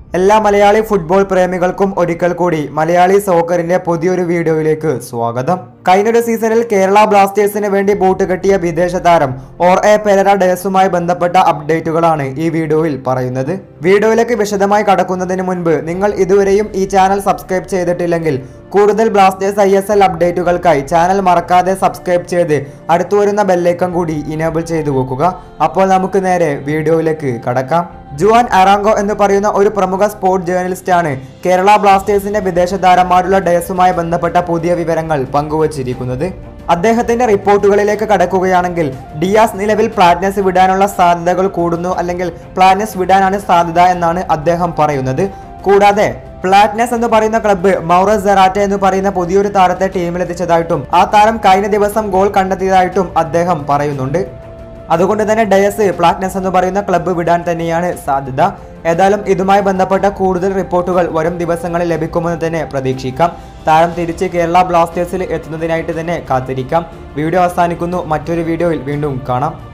എല്ലാ മലയാളി ഫുട്ബോൾ പ്രേമികൾക്കും ഒരിക്കൽ കൂടി മലയാളി സോക്കറിന്റെ പുതിയൊരു വീഡിയോയിലേക്ക് സ്വാഗതം കഴിഞ്ഞൊരു സീസണിൽ കേരള ബ്ലാസ്റ്റേഴ്സിന് വേണ്ടി ബൂട്ട് കെട്ടിയ വിദേശ താരം ഓർ എ പെരര ഡേസുമായി ബന്ധപ്പെട്ട അപ്ഡേറ്റുകളാണ് ഈ വീഡിയോയിൽ പറയുന്നത് വീഡിയോയിലേക്ക് വിശദമായി കടക്കുന്നതിന് മുൻപ് നിങ്ങൾ ഇതുവരെയും ഈ ചാനൽ സബ്സ്ക്രൈബ് ചെയ്തിട്ടില്ലെങ്കിൽ കൂടുതൽ ബ്ലാസ്റ്റേഴ്സ് ഐ എസ് എൽ അപ്ഡേറ്റുകൾക്കായി ചാനൽ മറക്കാതെ സബ്സ്ക്രൈബ് ചെയ്ത് അടുത്തു വരുന്ന ബെല്ലൈക്കൺ കൂടി ഇനേബിൾ ചെയ്തു വെക്കുക അപ്പോൾ നമുക്ക് നേരെ വീഡിയോയിലേക്ക് കടക്കാം ജുവാൻ അറാങ്കോ എന്ന് പറയുന്ന ഒരു പ്രമുഖ സ്പോർട്സ് ജേർണലിസ്റ്റ് ആണ് കേരള ബ്ലാസ്റ്റേഴ്സിന്റെ വിദേശ താരന്മാരുള്ള ഡേസുമായി ബന്ധപ്പെട്ട പുതിയ വിവരങ്ങൾ പങ്കുവച്ചിരിക്കുന്നത് അദ്ദേഹത്തിന്റെ റിപ്പോർട്ടുകളിലേക്ക് കടക്കുകയാണെങ്കിൽ ഡിയാസ് നിലവിൽ പ്ലാറ്റ്നസ് വിടാനുള്ള സാധ്യതകൾ കൂടുന്നു അല്ലെങ്കിൽ പ്ലാറ്റ്നസ് വിടാനാണ് സാധ്യത എന്നാണ് അദ്ദേഹം പറയുന്നത് കൂടാതെ പ്ലാറ്റ്നസ് എന്ന് പറയുന്ന ക്ലബ്ബ് മൗറസ് സെറാറ്റ എന്ന് പറയുന്ന പുതിയൊരു താരത്തെ ടീമിലെത്തിച്ചതായിട്ടും ആ താരം കഴിഞ്ഞ ദിവസം ഗോൾ കണ്ടെത്തിയതായിട്ടും അദ്ദേഹം പറയുന്നുണ്ട് അതുകൊണ്ട് തന്നെ ഡയസ് പ്ലാറ്റ്നസ് എന്ന് പറയുന്ന ക്ലബ്ബ് വിടാൻ തന്നെയാണ് സാധ്യത ഏതായാലും ഇതുമായി ബന്ധപ്പെട്ട കൂടുതൽ റിപ്പോർട്ടുകൾ വരും ദിവസങ്ങളിൽ ലഭിക്കുമെന്ന് തന്നെ പ്രതീക്ഷിക്കാം താരം തിരിച്ച് കേരള ബ്ലാസ്റ്റേഴ്സിൽ എത്തുന്നതിനായിട്ട് തന്നെ കാത്തിരിക്കാം വീഡിയോ അവസാനിക്കുന്നു മറ്റൊരു വീഡിയോയിൽ വീണ്ടും കാണാം